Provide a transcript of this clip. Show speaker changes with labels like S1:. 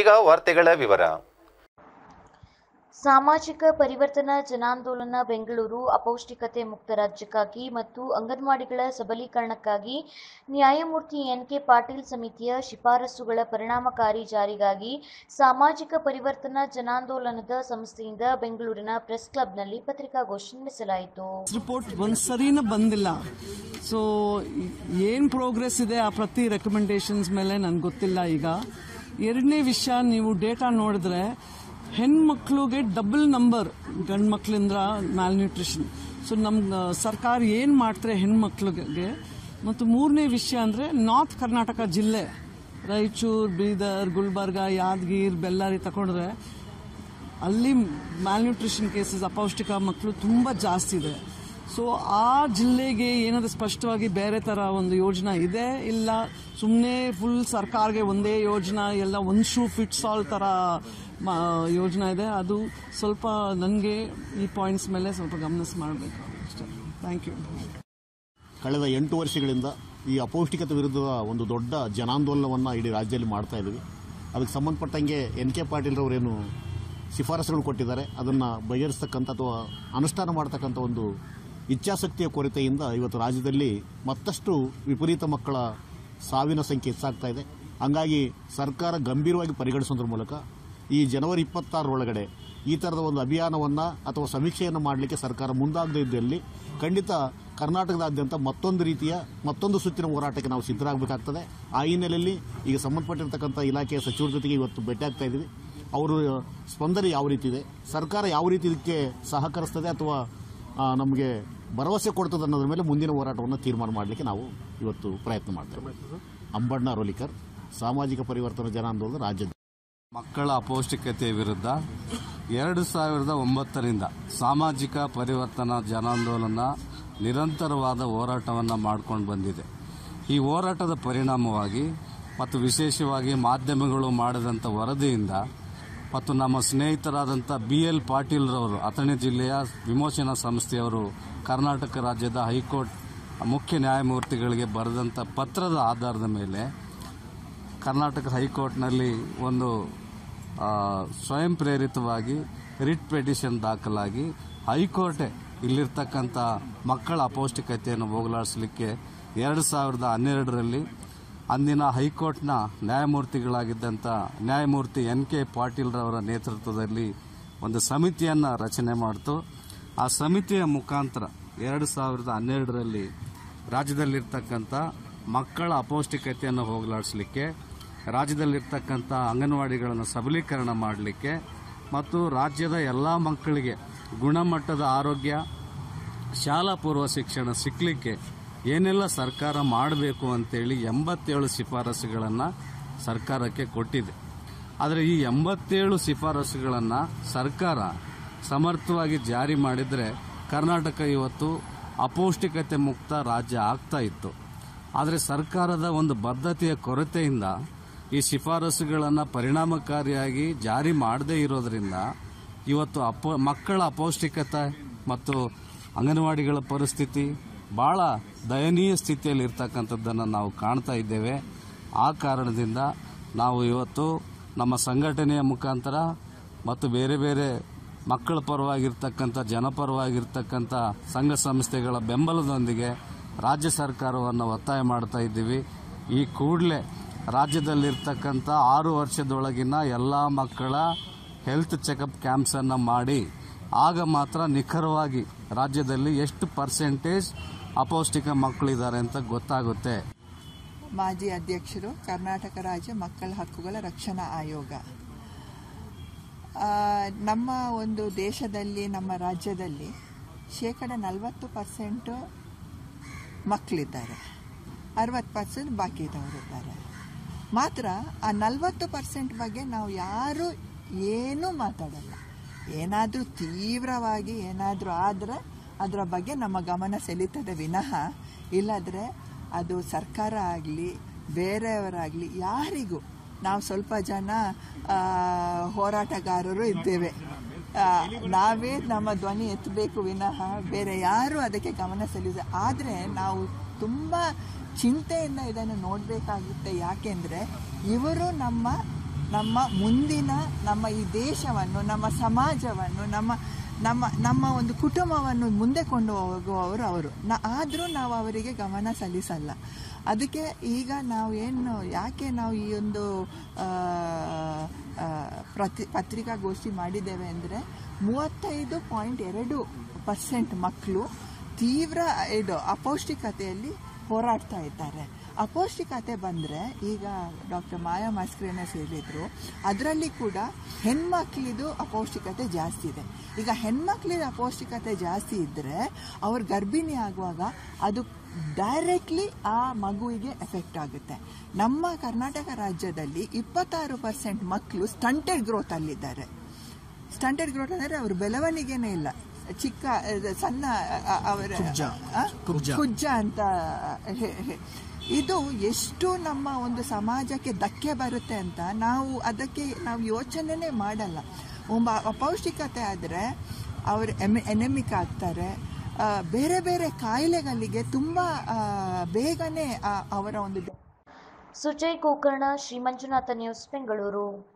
S1: ಈಗ ವಾರ್ತೆಗಳ ವಿವರ
S2: ಸಾಮಾಜಿಕ ಪರಿವರ್ತನಾ ಜನಾಂದೋಲನ ಬೆಂಗಳೂರು ಅಪೌಷ್ಟಿಕತೆ ಮುಕ್ತ ರಾಜ್ಯಕ್ಕಾಗಿ ಮತ್ತು ಅಂಗನವಾಡಿಗಳ ಸಬಲೀಕರಣಕ್ಕಾಗಿ ನ್ಯಾಯಮೂರ್ತಿ ಎನ್ ಕೆ ಪಾಟೀಲ್ ಸಮಿತಿಯ ಶಿಫಾರಸುಗಳ ಪರಿಣಾಮಕಾರಿ ಜಾರಿಗಾಗಿ ಸಾಮಾಜಿಕ ಪರಿವರ್ತನಾ ಜನಾಂದೋಲನದ ಸಂಸ್ಥೆಯಿಂದ ಬೆಂಗಳೂರಿನ ಪ್ರೆಸ್ ಕ್ಲಬ್ನಲ್ಲಿ ಪತ್ರಿಕಾಗೋಷ್ಠಿ ನಡೆಸಲಾಯಿತು
S3: ರಿಪೋರ್ಟ್ ಒಂದು ಸರಿನ ಬಂದಿಲ್ಲ ಸೊ ಏನು ಪ್ರೋಗ್ರೆಸ್ ಇದೆ ಆ ಪ್ರತಿ ರೆಕಮೆಂಡೇಶನ್ಸ್ ಮೇಲೆ ನನಗೆ ಗೊತ್ತಿಲ್ಲ ಈಗ ಎರಡನೇ ವಿಷಯ ನೀವು ಡೇಟಾ ನೋಡಿದ್ರೆ ಹೆಣ್ಮಕ್ಳಿಗೆ ಡಬಲ್ ನಂಬರ್ ಗಂಡು ಮಕ್ಳಿಂದ ಮ್ಯಾಲ್ ನ್ಯೂಟ್ರಿಷನ್ ಸೊ ನಮ್ಮ ಸರ್ಕಾರ ಏನು ಮಾಡ್ತಾರೆ ಹೆಣ್ಮಕ್ಳಿಗೆ ಮತ್ತು ಮೂರನೇ ವಿಷಯ ಅಂದರೆ ನಾರ್ತ್ ಕರ್ನಾಟಕ ಜಿಲ್ಲೆ ರಾಯಚೂರು ಬೀದರ್ ಗುಲ್ಬರ್ಗ ಯಾದಗಿರ್ ಬೆಳ್ಳಾರಿ ತಗೊಂಡ್ರೆ ಅಲ್ಲಿ ಮ್ಯಾಲ್ನ್ಯೂಟ್ರಿಷನ್ ಕೇಸಸ್ ಅಪೌಷ್ಟಿಕ ಮಕ್ಕಳು ತುಂಬ ಜಾಸ್ತಿ ಇದೆ ಸೊ ಆ ಜಿಲ್ಲೆಗೆ ಏನಾದರೂ ಸ್ಪಷ್ಟವಾಗಿ ಬೇರೆ ಥರ ಒಂದು ಯೋಜನಾ ಇದೆ ಇಲ್ಲ ಸುಮ್ಮನೆ ಫುಲ್ ಸರ್ಕಾರಗೆ ಒಂದೇ ಯೋಜನಾ ಎಲ್ಲ ಒಂದು ಶೂ ಫಿಟ್ಸ್ ಆಲ್ ಥರ ಮ- ಯೋಜನಾ ಇದೆ ಅದು ಸ್ವಲ್ಪ ನನಗೆ ಈ ಪಾಯಿಂಟ್ಸ್ ಮೇಲೆ ಸ್ವಲ್ಪ ಗಮನಿಸಿ ಮಾಡಬೇಕು ಅಷ್ಟೇ ಥ್ಯಾಂಕ್ ಯು
S4: ಕಳೆದ ಎಂಟು ವರ್ಷಗಳಿಂದ ಈ ಅಪೌಷ್ಟಿಕತೆ ವಿರುದ್ಧದ ಒಂದು ದೊಡ್ಡ ಜನಾಂದೋಲನವನ್ನು ಇಡೀ ರಾಜ್ಯದಲ್ಲಿ ಮಾಡ್ತಾ ಇದ್ದೀವಿ ಅದಕ್ಕೆ ಸಂಬಂಧಪಟ್ಟಂಗೆ ಎನ್ ಕೆ ಪಾಟೀಲ್ರವರೇನು ಶಿಫಾರಸುಗಳು ಕೊಟ್ಟಿದ್ದಾರೆ ಅದನ್ನು ಬಗೆಹರಿಸ್ತಕ್ಕಂಥ ಅಥವಾ ಅನುಷ್ಠಾನ ಮಾಡ್ತಕ್ಕಂಥ ಒಂದು ಇಚ್ಛಾಶಕ್ತಿಯ ಕೊರತೆಯಿಂದ ಇವತ್ತು ರಾಜ್ಯದಲ್ಲಿ ಮತ್ತಷ್ಟು ವಿಪರೀತ ಮಕ್ಕಳ ಸಾವಿನ ಸಂಖ್ಯೆ ಹೆಚ್ಚಾಗ್ತಾ ಇದೆ ಹಂಗಾಗಿ ಸರ್ಕಾರ ಗಂಭೀರವಾಗಿ ಪರಿಗಣಿಸೋದ್ರ ಮೂಲಕ ಈ ಜನವರಿ ಇಪ್ಪತ್ತಾರರೊಳಗಡೆ ಈ ಥರದ ಒಂದು ಅಭಿಯಾನವನ್ನು ಅಥವಾ ಸಮೀಕ್ಷೆಯನ್ನು ಮಾಡಲಿಕ್ಕೆ ಸರ್ಕಾರ ಮುಂದಾಗದೇ ಇದ್ದಲ್ಲಿ ಖಂಡಿತ ಕರ್ನಾಟಕದಾದ್ಯಂತ ಮತ್ತೊಂದು ರೀತಿಯ ಮತ್ತೊಂದು ಸುತ್ತಿನ ಹೋರಾಟಕ್ಕೆ ನಾವು ಸಿದ್ಧರಾಗಬೇಕಾಗ್ತದೆ ಆ ಹಿನ್ನೆಲೆಯಲ್ಲಿ ಈಗ ಸಂಬಂಧಪಟ್ಟಿರ್ತಕ್ಕಂಥ ಇಲಾಖೆಯ ಸಚಿವರ ಜೊತೆಗೆ ಇವತ್ತು ಭೇಟಿ ಆಗ್ತಾ ಇದ್ದೀವಿ ಅವರು ಸ್ಪಂದನೆ ಯಾವ ರೀತಿ ಇದೆ ಸರ್ಕಾರ ಯಾವ ರೀತಿ ಇದಕ್ಕೆ ಸಹಕರಿಸ್ತದೆ ಅಥವಾ ಆ, ನಮಗೆ ಭರವಸೆ ಕೊಡ್ತದೆ ಅನ್ನೋದ್ರ ಮೇಲೆ ಮುಂದಿನ ಹೋರಾಟವನ್ನು ತೀರ್ಮಾನ ಮಾಡಲಿಕ್ಕೆ ನಾವು ಇವತ್ತು ಪ್ರಯತ್ನ ಮಾಡ್ತೇವೆ ಅಂಬಣ್ಣ ರೋಲಿಕರ್ ಸಾಮಾಜಿಕ ಪರಿವರ್ತನಾ ಜನಾಂದೋಲನ ರಾಜ್ಯ
S5: ಮಕ್ಕಳ ಅಪೌಷ್ಟಿಕತೆ ವಿರುದ್ಧ ಎರಡು ಸಾವಿರದ ಒಂಬತ್ತರಿಂದ ಸಾಮಾಜಿಕ ಪರಿವರ್ತನಾ ಜನಾಂದೋಲನ ನಿರಂತರವಾದ ಹೋರಾಟವನ್ನು ಮಾಡ್ಕೊಂಡು ಬಂದಿದೆ ಈ ಹೋರಾಟದ ಪರಿಣಾಮವಾಗಿ ಮತ್ತು ವಿಶೇಷವಾಗಿ ಮಾಧ್ಯಮಗಳು ಮಾಡಿದಂಥ ವರದಿಯಿಂದ ಮತ್ತು ನಮ್ಮ ಸ್ನೇಹಿತರಾದಂಥ ಬಿ ಎಲ್ ಪಾಟೀಲ್ರವರು ಅಥಣಿ ಜಿಲ್ಲೆಯ ವಿಮೋಚನಾ ಸಂಸ್ಥೆಯವರು ಕರ್ನಾಟಕ ರಾಜ್ಯದ ಹೈಕೋರ್ಟ್ ಮುಖ್ಯ ನ್ಯಾಯಮೂರ್ತಿಗಳಿಗೆ ಬರೆದಂಥ ಪತ್ರದ ಆಧಾರದ ಮೇಲೆ ಕರ್ನಾಟಕ ಹೈಕೋರ್ಟ್ನಲ್ಲಿ ಒಂದು ಆ, ಸ್ವಯಂ ಪ್ರೇರಿತವಾಗಿ ರಿಟ್ ಪೆಟಿಷನ್ ದಾಖಲಾಗಿ ಹೈಕೋರ್ಟೇ ಇಲ್ಲಿರ್ತಕ್ಕಂಥ ಮಕ್ಕಳ ಅಪೌಷ್ಟಿಕತೆಯನ್ನು ಹೋಗಲಾಡಿಸಲಿಕ್ಕೆ ಎರಡು ಸಾವಿರದ ಹನ್ನೆರಡರಲ್ಲಿ ಅಂದಿನ ಹೈಕೋರ್ಟ್ನ ನ್ಯಾಯಮೂರ್ತಿಗಳಾಗಿದ್ದಂಥ ನ್ಯಾಯಮೂರ್ತಿ ಎನ್ ಕೆ ಪಾಟೀಲ್ರವರ ನೇತೃತ್ವದಲ್ಲಿ ಒಂದು ಸಮಿತಿಯನ್ನು ರಚನೆ ಮಾಡಿತು ಆ ಸಮಿತಿಯ ಮುಖಾಂತರ ಎರಡು ಸಾವಿರದ ಹನ್ನೆರಡರಲ್ಲಿ ರಾಜ್ಯದಲ್ಲಿರ್ತಕ್ಕಂಥ ಮಕ್ಕಳ ಅಪೌಷ್ಟಿಕತೆಯನ್ನು ಹೋಗಲಾಡಿಸಲಿಕ್ಕೆ ರಾಜ್ಯದಲ್ಲಿರ್ತಕ್ಕಂಥ ಅಂಗನವಾಡಿಗಳನ್ನು ಸಬಲೀಕರಣ ಮಾಡಲಿಕ್ಕೆ ಮತ್ತು ರಾಜ್ಯದ ಎಲ್ಲ ಮಕ್ಕಳಿಗೆ ಗುಣಮಟ್ಟದ ಆರೋಗ್ಯ ಶಾಲಾ ಪೂರ್ವ ಶಿಕ್ಷಣ ಸಿಕ್ಕಲಿಕ್ಕೆ ಏನೆಲ್ಲ ಸರ್ಕಾರ ಮಾಡಬೇಕು ಅಂತೇಳಿ ಎಂಬತ್ತೇಳು ಶಿಫಾರಸುಗಳನ್ನು ಸರ್ಕಾರಕ್ಕೆ ಕೊಟ್ಟಿದೆ ಆದರೆ ಈ ಎಂಬತ್ತೇಳು ಶಿಫಾರಸುಗಳನ್ನು ಸರ್ಕಾರ ಸಮರ್ಥವಾಗಿ ಜಾರಿ ಮಾಡಿದರೆ ಕರ್ನಾಟಕ ಇವತ್ತು ಅಪೌಷ್ಟಿಕತೆ ಮುಕ್ತ ರಾಜ್ಯ ಆಗ್ತಾ ಇತ್ತು ಆದರೆ ಸರ್ಕಾರದ ಒಂದು ಬದ್ಧತೆಯ ಕೊರತೆಯಿಂದ ಈ ಶಿಫಾರಸುಗಳನ್ನು ಪರಿಣಾಮಕಾರಿಯಾಗಿ ಜಾರಿ ಮಾಡದೇ ಇರೋದ್ರಿಂದ ಇವತ್ತು ಅಪ ಮಕ್ಕಳ ಅಪೌಷ್ಟಿಕತೆ ಮತ್ತು ಅಂಗನವಾಡಿಗಳ ಪರಿಸ್ಥಿತಿ ಭಾಳ ದಯನೀಯ ಸ್ಥಿತಿಯಲ್ಲಿ ಇರ್ತಕ್ಕಂಥದ್ದನ್ನು ನಾವು ಕಾಣ್ತಾ ಇದ್ದೇವೆ ಆ ಕಾರಣದಿಂದ ನಾವು ಇವತ್ತು ನಮ್ಮ ಸಂಘಟನೆಯ ಮುಖಾಂತರ ಮತ್ತು ಬೇರೆ ಬೇರೆ ಮಕ್ಕಳ ಪರವಾಗಿರ್ತಕ್ಕಂಥ ಜನಪರವಾಗಿರ್ತಕ್ಕಂಥ ಸಂಘ ಸಂಸ್ಥೆಗಳ ಬೆಂಬಲದೊಂದಿಗೆ ರಾಜ್ಯ ಸರ್ಕಾರವನ್ನು ಒತ್ತಾಯ ಮಾಡ್ತಾ ಇದ್ದೀವಿ ಈ ಕೂಡಲೇ ರಾಜ್ಯದಲ್ಲಿರ್ತಕ್ಕಂಥ ಆರು ವರ್ಷದೊಳಗಿನ ಎಲ್ಲ ಮಕ್ಕಳ ಹೆಲ್ತ್ ಚೆಕಪ್ ಕ್ಯಾಂಪ್ಸನ್ನು ಮಾಡಿ ಆಗ ಮಾತ್ರ ನಿಖರವಾಗಿ ರಾಜ್ಯದಲ್ಲಿ ಎಷ್ಟು ಪರ್ಸೆಂಟೇಜ್ ಅಪೌಷ್ಟಿಕ ಮಕ್ಕಳಿದ್ದಾರೆ ಅಂತ ಗೊತ್ತಾಗುತ್ತೆ
S6: ಮಾಜಿ ಅಧ್ಯಕ್ಷರು ಕರ್ನಾಟಕ ರಾಜ್ಯ ಮಕ್ಕಳ ಹಕ್ಕುಗಳ ರಕ್ಷಣಾ ಆಯೋಗ ಆ, ನಮ್ಮ ಒಂದು ದೇಶದಲ್ಲಿ ನಮ್ಮ ರಾಜ್ಯದಲ್ಲಿ ಶೇಕಡ ನಲವತ್ತು ಪರ್ಸೆಂಟು ಮಕ್ಕಳಿದ್ದಾರೆ ಅರವತ್ತು ಪರ್ಸೆಂಟ್ ಬಾಕಿ ಇದ್ದವರಿದ್ದಾರೆ ಮಾತ್ರ ಆ ನಲವತ್ತು ಪರ್ಸೆಂಟ್ ಬಗ್ಗೆ ನಾವು ಯಾರೂ ಏನೂ ಮಾತಾಡಲ್ಲ ಏನಾದರೂ ತೀವ್ರವಾಗಿ ಏನಾದರೂ ಆದರೆ ಅದರ ಬಗ್ಗೆ ನಮ್ಮ ಗಮನ ಸೆಳೀತದೆ ವಿನಃ ಇಲ್ಲದ್ರೆ ಅದು ಸರ್ಕಾರ ಆಗಲಿ ಬೇರೆಯವರಾಗಲಿ ಯಾರಿಗೂ ನಾವು ಸ್ವಲ್ಪ ಜನ ಆ, ಹೋರಾಟಗಾರರು ಇದ್ದೇವೆ ಆ, ನಾವೇ ನಮ್ಮ ಧ್ವನಿ ಎತ್ತಬೇಕು ವಿನಃ ಬೇರೆ ಯಾರು ಅದಕ್ಕೆ ಗಮನ ಸೆಳೆದ ಆದರೆ ನಾವು ತುಂಬ ಚಿಂತೆಯಿಂದ ಇದನ್ನು ನೋಡಬೇಕಾಗುತ್ತೆ ಯಾಕೆಂದರೆ ಇವರು ನಮ್ಮ ನಮ್ಮ ಮುಂದಿನ ನಮ್ಮ ಈ ದೇಶವನ್ನು ನಮ್ಮ ಸಮಾಜವನ್ನು ನಮ್ಮ ನಮ್ಮ ನಮ್ಮ ಒಂದು ಕುಟುಂಬವನ್ನು ಮುಂದೆ ಕೊಂಡು ಹೋಗುವವರು ಅವರು ನ ಆದರೂ ನಾವು ಅವರಿಗೆ ಗಮನ ಸಲ್ಲಿಸಲ್ಲ ಅದಕ್ಕೆ ಈಗ ನಾವು ಏನು ಯಾಕೆ ನಾವು ಈ ಒಂದು ಆ, ಆ, ಪ್ರತಿ ಪತ್ರಿಕಾಗೋಷ್ಠಿ ಮಾಡಿದ್ದೇವೆ ಅಂದರೆ ಮೂವತ್ತೈದು ಪಾಯಿಂಟ್ ಎರಡು ಪರ್ಸೆಂಟ್ ಮಕ್ಕಳು ತೀವ್ರ ಇದು ಅಪೌಷ್ಟಿಕತೆಯಲ್ಲಿ ಹೋರಾಡ್ತಾ ಇದ್ದಾರೆ ಅಪೌಷ್ಟಿಕತೆ ಬಂದರೆ ಈಗ ಡಾಕ್ಟರ್ ಮಾಯಾ ಮಾಸ್ಕ್ರೇನಸ್ ಹೇಳಿದರು ಅದರಲ್ಲಿ ಕೂಡ ಹೆಣ್ಮಕ್ಳಿದು ಅಪೌಷ್ಟಿಕತೆ ಜಾಸ್ತಿ ಇದೆ ಈಗ ಹೆಣ್ಮಕ್ಳಿದ ಅಪೌಷ್ಟಿಕತೆ ಜಾಸ್ತಿ ಇದ್ದರೆ ಅವ್ರು ಗರ್ಭಿಣಿ ಆಗುವಾಗ ಅದು ಡೈರೆಕ್ಟ್ಲಿ ಆ ಮಗುವಿಗೆ ಎಫೆಕ್ಟ್ ಆಗುತ್ತೆ ನಮ್ಮ ಕರ್ನಾಟಕ ರಾಜ್ಯದಲ್ಲಿ ಇಪ್ಪತ್ತಾರು ಪರ್ಸೆಂಟ್ ಮಕ್ಕಳು ಸ್ಟಂಟೆಡ್ ಗ್ರೋತ್ ಅಲ್ಲಿದ್ದಾರೆ ಸ್ಟಂಟೆಡ್ ಗ್ರೋತ್ ಅಂದರೆ ಅವ್ರ ಬೆಳವಣಿಗೆನೇ ಇಲ್ಲ ಚಿಕ್ಕ ಇದು ಸಣ್ಣ ಅ, ಅವರ ಆ? ಕುಜ್ಜ ಅಂತ ಹೇ- ಹೇ- ಇದು ಎಷ್ಟು ನಮ್ಮ ಒಂದು ಸಮಾಜಕ್ಕೆ ಧಕ್ಕೆ ಬರುತ್ತೆ ಅಂತ ನಾವು ಅದಕ್ಕೆ ನಾವು ಯೋಚನೆನೇ ಮಾಡಲ್ಲ ಒಬ್ಬ ಅಪೌಷ್ಟಿಕತೆ ಆದರೆ ಅವರು ಎಮೆ ಎನೆಮಿಕ್ ಆಗ್ತಾರೆ ಆ, ಬೇರೆ ಬೇರೆ ಕಾಯಿಲೆಗಳಿಗೆ ತುಂಬ ಆ, ಬೇಗನೆ ಆ, ಅವರ ಒಂದು
S2: ಸುಜಯ್ ಗೋಕರ್ಣ ಶ್ರೀ ಮಂಜುನಾಥ ನ್ಯೂಸ್ ಬೆಂಗಳೂರು